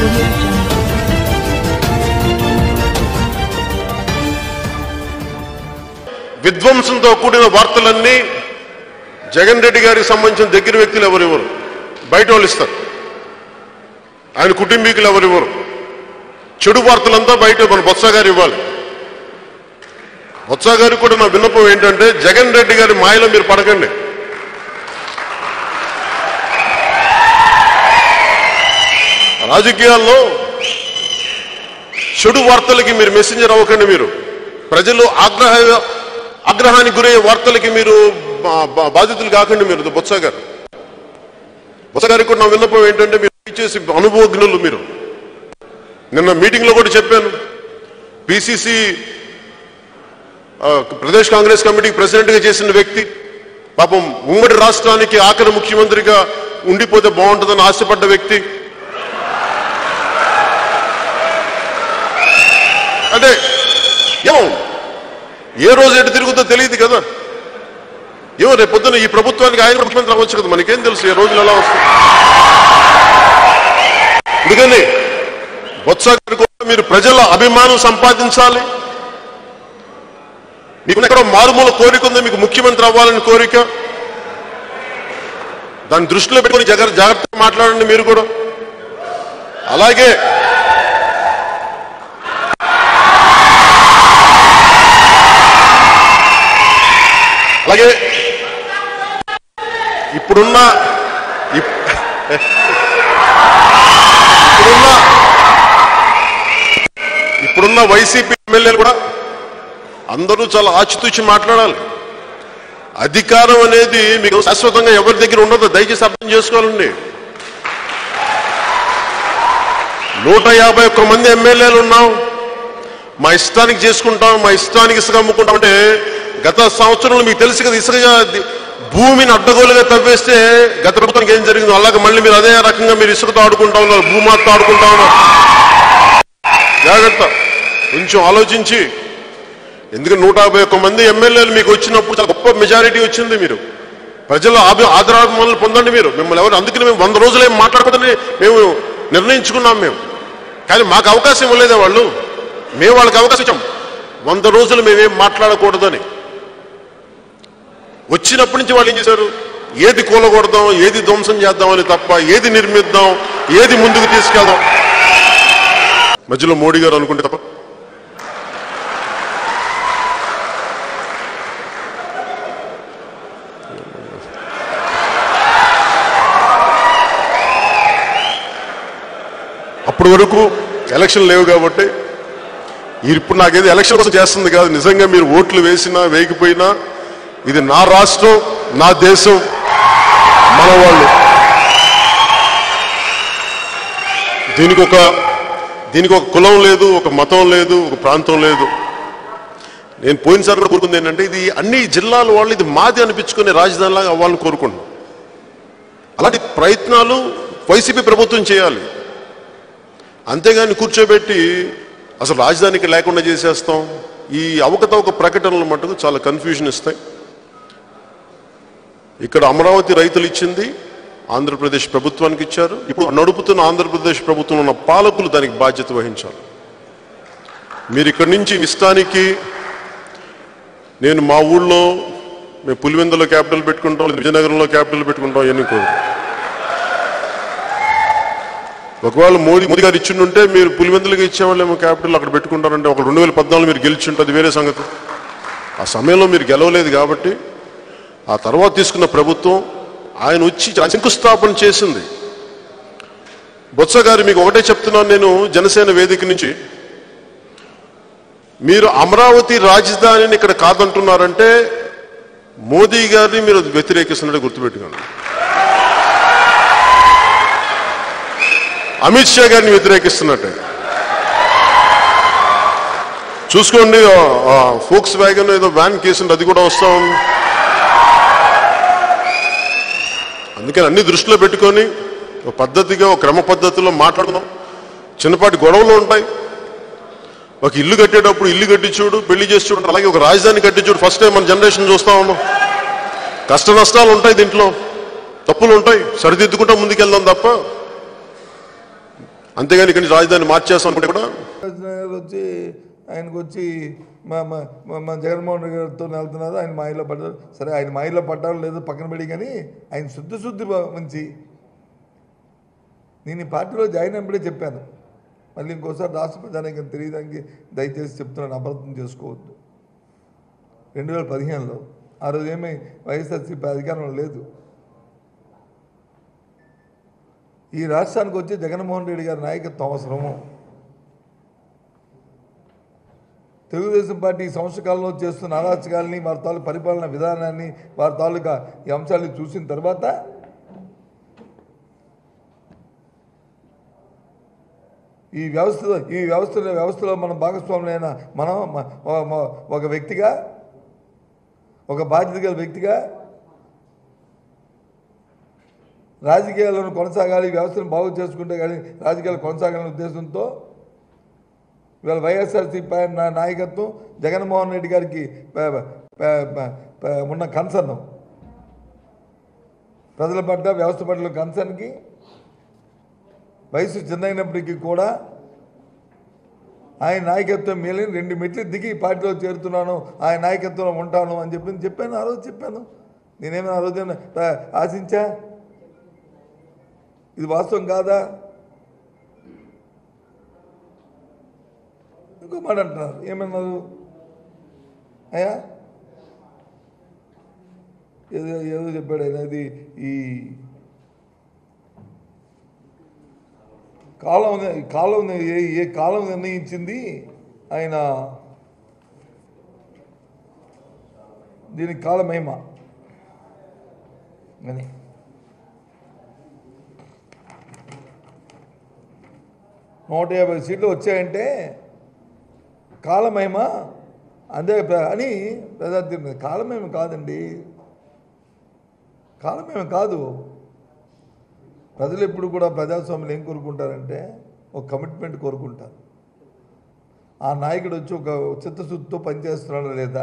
audio jungle. విధ్వంసంతో కూడిన వార్తలన్నీ జగన్ రెడ్డి గారికి సంబంధించిన దగ్గర వ్యక్తులు ఎవరివ్వరు బయట వాళ్ళు ఇస్తారు ఆయన కుటుంబీకులు ఎవరివ్వరు చెడు వార్తలంతా బయట మన బొత్స గారు ఇవ్వాలి బొత్స గారికి కూడా నా విన్నపం ఏంటంటే జగన్ రెడ్డి గారి మాయలో మీరు పడకండి రాజకీయాల్లో చెడు వార్తలకి మీరు మెసెంజర్ అవ్వకండి మీరు ప్రజలు ఆగ్రహ ఆగ్రహానికి గురయ్యే వార్తలకి మీరు బా- బా- బాధితులు కాకండి మీరు బొత్స గారు బొత్స గారికి కూడా నా విన్నపం ఏంటంటే మీరు చేసి అనుభవజ్ఞులు మీరు నిన్న మీటింగ్ లో కూడా చెప్పాను పిసిసి ప్రదేశ్ కాంగ్రెస్ కమిటీకి ప్రెసిడెంట్ గా చేసిన వ్యక్తి పాపం ఉమ్మడి రాష్ట్రానికి ఆఖరి ముఖ్యమంత్రిగా ఉండిపోతే బాగుంటుందని ఆశపడ్డ వ్యక్తి అంటే ఏమో ఏ రోజు ఎటు తిరుగుతో తెలియదు కదా ఏమో రేపు పొద్దున ఈ ప్రభుత్వానికి ఆయన ముఖ్యమంత్రి అవ్వచ్చు కదా మనకేం తెలుసు ఏ రోజులు ఎలా వస్తుంది అందుకని బొత్స గారి కూడా మీరు ప్రజల అభిమానం సంపాదించాలి మీకు ఎక్కడో మారుమూల కోరిక ఉంది మీకు ముఖ్యమంత్రి అవ్వాలని కోరిక దాన్ని దృష్టిలో పెట్టుకొని జగ జాగ్రత్తగా మాట్లాడండి మీరు కూడా అలాగే అలాగే ఇప్పుడున్న ఇప్- ఇప్పుడున్న ఇప్పుడున్న వైసీపీ ఎమ్మెల్యేలు కూడా అందరూ చాలా ఆచితూచి మాట్లాడాలి అధికారం అనేది మీకు శాశ్వతంగా ఎవరి దగ్గర ఉండదు దయచేసి అర్థం చేసుకోవాలండి నూట యాభై ఒక్క మంది ఎమ్మెల్యేలు ఉన్నాం మా ఇష్టానికి చేసుకుంటాం మా ఇష్టానికి ఇసుక అమ్ముకుంటాం అంటే గత సంవత్సరంలో మీకు తెలుసు కదా ఇసుక ది- భూమిని అడ్డగోలుగా తవ్వేస్తే గత ప్రభుత్వానికి ఏం జరిగిందో అలాగే మళ్ళీ మీరు అదే రకంగా మీరు ఇసుకతో ఆడుకుంటా ఉన్నారు భూమాతో ఆడుకుంటా ఉన్నారు జాగ్రత్త కొంచెం ఆలోచించి ఎందుకంటే నూట యాభై ఒక్క మంది ఎమ్మెల్యేలు మీకు వచ్చినప్పుడు చాలా గొప్ప మెజారిటీ వచ్చింది మీరు ప్రజల ఆభి ఆదరాభిమానులు పొందండి మీరు మిమ్మల్ని ఎవరు అందుకని మేము వంద రోజులు ఏం మాట్లాడకూడదని మేము నిర్ణయించుకున్నాం మేము కానీ మాకు అవకాశం ఇవ్వలేదే వాళ్ళు మేము వాళ్ళకి అవకాశం ఇచ్చాం వంద రోజులు మేమేం మాట్లాడకూడదని వచ్చినప్పటి నుంచి వాళ్ళు ఏం చేశారు ఏది కూలగొడదాం ఏది ధ్వంసం చేద్దామని తప్ప ఏది నిర్మిద్దాం ఏది ముందుకు తీసుకెళ్దాం మధ్యలో మోడీ గారు అనుకుంటే తప్ప అప్పటి వరకు ఎలక్షన్ లేవు కాబట్టి ఇప్పుడు నాకేదో ఎలక్షన్ కోసం చేస్తుంది కాదు నిజంగా మీరు ఓట్లు వేసినా వేయకపోయినా ఇది నా రాష్ట్రం నా దేశం మన వాళ్ళు దీనికి ఒక దీనికి ఒక కులం లేదు ఒక మతం లేదు ఒక ప్రాంతం లేదు నేను పోయినసారి కూడా కోరుకుంది ఏంటంటే ఇది అన్ని జిల్లాల వాళ్ళు ఇది మాది అనిపించుకునే రాజధానిలాగా అవ్వాలని కోరుకుంటున్నాం అలాంటి ప్రయత్నాలు వైసీపీ ప్రభుత్వం చేయాలి అంతేగాని కూర్చోబెట్టి అసలు రాజధానికి లేకుండా చేసేస్తాం ఈ అవకతవక ప్రకటనలు మటుకు చాలా కన్ఫ్యూజన్ ఇస్తాయి ఇక్కడ అమరావతి రైతులు ఇచ్చింది ఆంధ్రప్రదేశ్ ప్రభుత్వానికి ఇచ్చారు ఇప్పుడు నడుపుతున్న ఆంధ్రప్రదేశ్ ప్రభుత్వం ఉన్న పాలకులు దానికి బాధ్యత వహించాలి మీరు ఇక్కడి నుంచి ఇష్టానికి నేను మా ఊళ్ళో మేము పులివెందులో క్యాపిటల్ పెట్టుకుంటాం లేదా విజయనగరంలో క్యాపిటల్ పెట్టుకుంటాం ఎన్ని కోరు ఒకవేళ మోదీ మోదీ గారు ఇచ్చిండుంటే మీరు పులివెందులుగా ఇచ్చేవాళ్ళేమో క్యాపిటల్ అక్కడ పెట్టుకుంటారంటే ఒక రెండు వేల పద్నాలుగు మీరు గెలిచి ఉంటుంది వేరే సంగతి ఆ సమయంలో మీరు గెలవలేదు కాబట్టి ఆ తర్వాత తీసుకున్న ప్రభుత్వం ఆయన వచ్చి శంకుస్థాపన చేసింది బొత్స గారు మీకు ఒకటే చెప్తున్నాను నేను జనసేన వేదిక నుంచి మీరు అమరావతి రాజధానిని ఇక్కడ కాదంటున్నారంటే మోదీ గారిని మీరు వ్యతిరేకిస్తున్నట్టు గుర్తుపెట్టుకోండి అమిత్ షా గారిని వ్యతిరేకిస్తున్నట్టే చూసుకోండి ఫోక్స్ వ్యాగన్ ఏదో వ్యాన్ కేసు ఉంది, అది కూడా వస్తా ఉంది అందుకని అన్ని దృష్టిలో పెట్టుకొని ఒక పద్ధతిగా ఒక క్రమ పద్ధతిలో మాట్లాడుదాం చిన్నపాటి గొడవలు ఉంటాయి ఒక ఇల్లు కట్టేటప్పుడు ఇల్లు కట్టి చూడు పెళ్లి చేసి చూడు అలాగే ఒక రాజధాని కట్టి చూడు ఫస్ట్ టైం మన జనరేషన్ చూస్తా ఉన్నాం కష్ట నష్టాలు ఉంటాయి దీంట్లో తప్పులు ఉంటాయి సరిదిద్దుకుంటా ముందుకెళ్దాం తప్ప అంతేగాని ఇక్కడి నుంచి రాజధాని మార్చేస్తాం అనుకుంటే కూడా గారు వచ్చి ఆయనకు వచ్చి మా మా మా- మా జగన్మోహన్ రెడ్డి గారితో వెళ్తున్నారు ఆయన మాయలో పడ్డారు సరే ఆయన మాయలో పడ్డారు లేదో పక్కన పెడి కానీ ఆయన శుద్ధి శుద్ధి మంచి నేను ఈ పార్టీలో జాయిన్ అయినప్పుడే చెప్పాను మళ్ళీ ఇంకోసారి రాష్ట్ర ప్రజానికి తెలియడానికి దయచేసి చెప్తున్నాను అబద్ధం చేసుకోవద్దు రెండు వేల పదిహేనులో ఆ రోజు ఏమీ వైఎస్ఆర్సీపీ అధికారంలో లేదు ఈ రాష్ట్రానికి వచ్చి జగన్మోహన్ రెడ్డి గారి నాయకత్వం అవసరము తెలుగుదేశం పార్టీ ఈ సంవత్సర కాలంలో చేస్తున్న అరాచకాలని వారి తాలూకు పరిపాలన విధానాన్ని వారి తాలూకా ఈ అంశాలను చూసిన తర్వాత ఈ వ్యవస్థలో ఈ వ్యవస్థలో వ్యవస్థలో మనం భాగస్వాములైన మనం మ- మ- మ- ఒక వ్యక్తిగా ఒక బాధ్యత గల వ్యక్తిగా రాజకీయాలను కొనసాగాలి ఈ వ్యవస్థను బాగు చేసుకుంటే కానీ రాజకీయాలు కొనసాగాలనే ఉద్దేశంతో ఇవాళ వైఎస్ఆర్సీపీ నా నాయకత్వం జగన్మోహన్ రెడ్డి గారికి ప- ప- ప- ప- ఉన్న కన్సర్న్ ప్రజల పట్ల వ్యవస్థ పట్ల కన్సర్న్కి వయసు చిన్నైనప్పటికీ కూడా ఆయన నాయకత్వం మేలని రెండు మెట్లు దిగి ఈ పార్టీలో చేరుతున్నాను ఆయన నాయకత్వంలో ఉంటాను అని చెప్పి చెప్పాను ఆ రోజు చెప్పాను నేనేమైనా ఆ రోజు ఏమైనా, ఆ, ఆశించా ఇది వాస్తవం కాదా ఇంకో మాట అంటున్నారు ఏమన్నారు అయ్యా ఏదో ఏదో చెప్పాడు ఆయన అది ఈ కాలం ఈ కాలం ఏ ఏ కాలం నిర్ణయించింది ఆయన దీనికి కాలమేమ అని నూట యాభై సీట్లు వచ్చాయంటే కాలమేమ అదే ప్ర- అని ప్రజాతీర్పు కాలమేమ కాదండి కాలమేమ కాదు ప్రజలు ఎప్పుడు కూడా ప్రజాస్వామ్యం ఏం కోరుకుంటారంటే ఒక కమిట్మెంట్ కోరుకుంటారు ఆ నాయకుడు వచ్చి ఒక చిత్తశుద్ధితో పనిచేస్తున్నాడా లేదా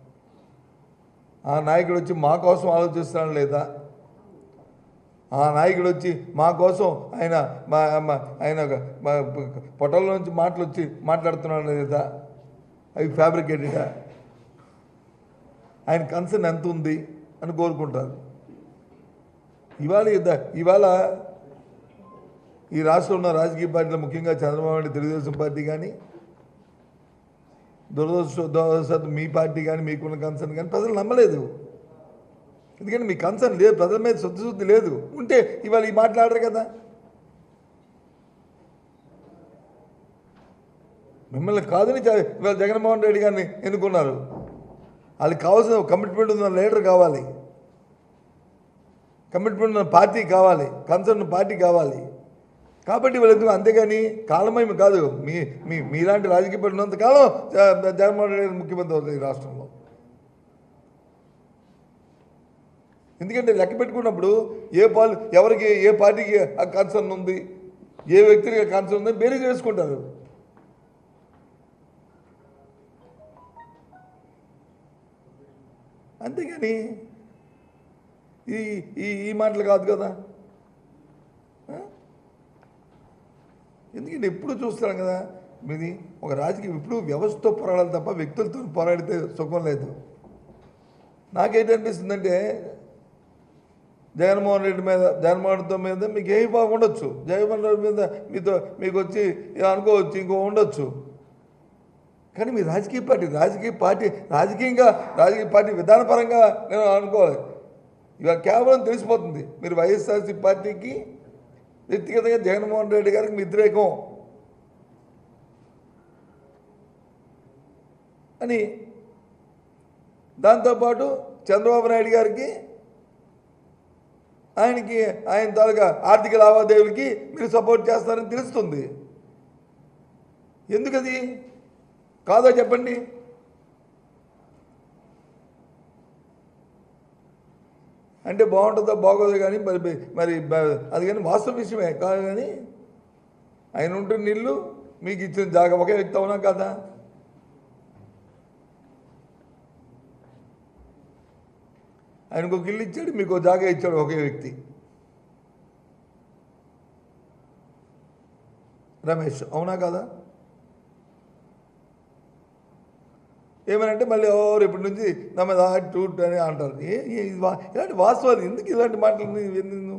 ఆ నాయకుడు వచ్చి మా కోసం ఆలోచిస్తున్నాడా లేదా ఆ నాయకుడు వచ్చి మా కోసం ఆయన మా మా- ఆయన ఒక- మా పొట్టల నుంచి మాటలు వచ్చి మాట్లాడుతున్నాడా లేదా అవి ఫ్యాబ్రికేటెడా ఆయన కన్సర్న్ ఎంత ఉంది అని కోరుకుంటారు ఇవాళ ఇద్ద- ఇవాళ ఈ రాష్ట్రంలో ఉన్న రాజకీయ పార్టీలు ముఖ్యంగా చంద్రబాబు నాయుడు తెలుగుదేశం పార్టీ కానీ దురదృష్ట దురదృష్టవశాత్తు మీ పార్టీ కానీ మీకున్న కన్సర్న్ కానీ ప్రజలు నమ్మలేదు ఎందుకంటే మీ కన్సర్న్ లేదు ప్రజల మీద శుద్ధశుద్ధి లేదు ఉంటే ఇవాళ ఈ మాట్లాడరు కదా మిమ్మల్ని కాదని చ- ఇవాళ జగన్మోహన్ రెడ్డి గారిని ఎన్నుకున్నారు వాళ్ళకి కావాల్సిన కమిట్మెంట్ ఉన్న లీడర్ కావాలి కమిట్మెంట్ ఉన్న పార్టీ కావాలి కన్సర్న్ పార్టీ కావాలి కాబట్టి వీళ్ళకి అంతేగాని కాలమేమి కాదు మీ మీ మీలాంటి రాజకీయ పార్టీ ఉన్నంత కాలం జ- జగన్మోహన్ రెడ్డి గారు ముఖ్యమంత్రి అవుతుంది ఈ రాష్ట్రంలో ఎందుకంటే లెక్క పెట్టుకున్నప్పుడు ఏ పాలు ఎవరికి ఏ పార్టీకి ఆ కన్సర్న్ ఉంది ఏ వ్యక్తికి ఆ కన్సర్న్ ఉంది బేరీ చేసుకుంటారు అంతేగాని ఈ ఈ ఈ మాటలు కాదు కదా ఆ? ఎందుకంటే ఎప్పుడు చూస్తున్నాం కదా మీది ఒక రాజకీయం ఇప్పుడు వ్యవస్థతో పోరాడాలి తప్ప వ్యక్తులతో పోరాడితే సుఖం లేదు నాకేంటనిపిస్తుందంటే జగన్మోహన్ రెడ్డి మీద జగన్మోహన్ రెడ్డి మీద మీకు ఏమి బాగా ఉండొచ్చు జగన్మోహన్ రెడ్డి మీద మీతో మీకు వచ్చి ఏ అనుకోవచ్చు ఇంకో ఉండొచ్చు కానీ మీ రాజకీయ పార్టీ రాజకీయ పార్టీ రాజకీయంగా రాజకీయ పార్టీ విధానపరంగా నేను అనుకోవాలి ఇవాళ కేవలం తెలిసిపోతుంది మీరు వైఎస్ఆర్సీ పార్టీకి వ్యక్తిగతంగా జగన్మోహన్ రెడ్డి గారికి వ్యతిరేకం అని దాంతోపాటు చంద్రబాబు నాయుడు గారికి ఆయనకి ఆయన తాలూకా ఆర్థిక లావాదేవీలకి మీరు సపోర్ట్ చేస్తారని తెలుస్తుంది ఎందుకది కాదో చెప్పండి అంటే బాగుంటుందో బాగోదో కానీ మరి మరి బ- అది కానీ వాస్తవ విషయమే కాదు కానీ ఆయన ఉంటున్న ఇల్లు మీకు ఇచ్చిన జాగా ఒకే వ్యక్తి అవునా కదా ఆయనకు ఒక ఇల్లు ఇచ్చాడు మీకు ఒక జాగా ఇచ్చాడు ఒకే వ్యక్తి రమేష్ అవునా కదా ఏమనంటే మళ్ళీ ఎవరు ఇప్పటి నుంచి నా మీద టూట్ అని అంటారు ఏ ఏ- ఇది వా- ఇలాంటి వాస్తవాలు ఎందుకు ఇలాంటి మాటలు నీ- ఎందుకు నువ్వు?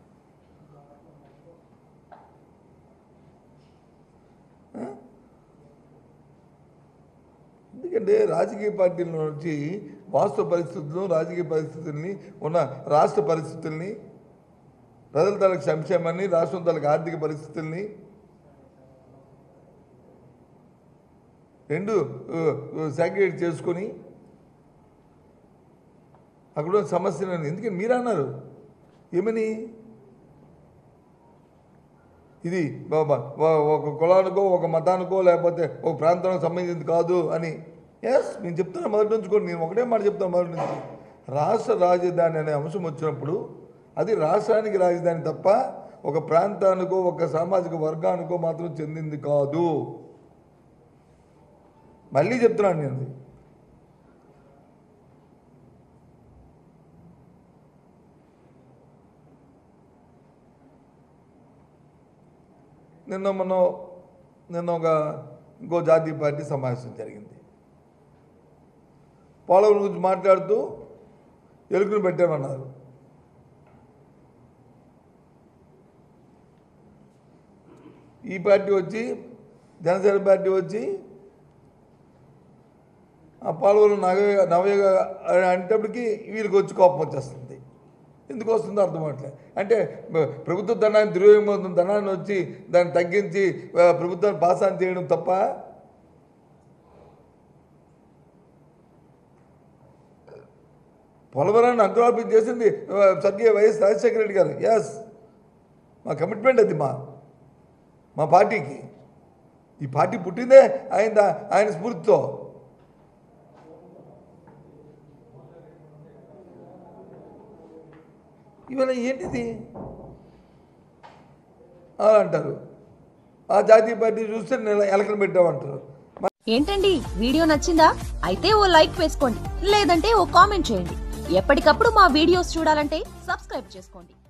ఆ? ఎందుకంటే రాజకీయ పార్టీల నుంచి వాస్తవ పరిస్థితులను రాజకీయ పరిస్థితుల్ని ఉన్న రాష్ట్ర పరిస్థితుల్ని ప్రజల తలకు సంక్షేమాన్ని రాష్ట్రం తలకు ఆర్థిక పరిస్థితుల్ని రెండు సాగ్రిగేట్ చేసుకొని అక్కడ ఉన్న సమస్యలను ఎందుకని మీరు అన్నారు ఏమని ఇది బాబా ఒక కులానికో ఒక మతానికో లేకపోతే ఒక ప్రాంతానికి సంబంధించింది కాదు అని ఎస్ నేను చెప్తున్నా మొదటి నుంచి కూడా నేను ఒకటే మాట చెప్తాను మొదటి నుంచి రాష్ట్ర రాజధాని అనే అంశం వచ్చినప్పుడు అది రాష్ట్రానికి రాజధాని తప్ప ఒక ప్రాంతానికో ఒక సామాజిక వర్గానికో మాత్రం చెందింది కాదు మళ్ళీ చెప్తున్నాను నేను ఇది. నిన్న మనం నిన్న ఒక ఇంకో జాతీయ పార్టీ సమావేశం జరిగింది పోలవరం గురించి మాట్లాడుతూ ఎలుకను పెట్టామన్నారు ఈ పార్టీ వచ్చి జనసేన పార్టీ వచ్చి ఆ పోలవరం నవయ నవయుగ అనేటప్పటికి వీరికి వచ్చి కోపం వచ్చేస్తుంది ఎందుకు వస్తుందో అర్థం అవట్లేదు అంటే బ- ప్రభుత్వ ధనాన్ని దుర్వినియోగం ధనాన్ని వచ్చి దాన్ని తగ్గించి ఆ, ప్రభుత్వాన్ని పాస్ ఆన్ చేయడం తప్ప పోలవరాన్ని అంకురార్పణ చేసింది ఆ, స్వర్గీయ వైఎస్ రాజశేఖర రెడ్డి గారు ఎస్ మా కమిట్మెంట్ అది మా మా పార్టీకి ఈ పార్టీ పుట్టిందే ఆయన దా- ఆయన స్ఫూర్తితో ఇవాళ ఏంటిది అలా అంటారు ఆ జాతీయ పార్టీ చూస్తే నేను ఎలకలు పెట్టామంటారు ఏంటండి వీడియో నచ్చిందా అయితే ఓ లైక్ వేసుకోండి లేదంటే ఓ కామెంట్ చేయండి ఎప్పటికప్పుడు మా వీడియోస్ చూడాలంటే సబ్స్క్రైబ్ చేసుకోండి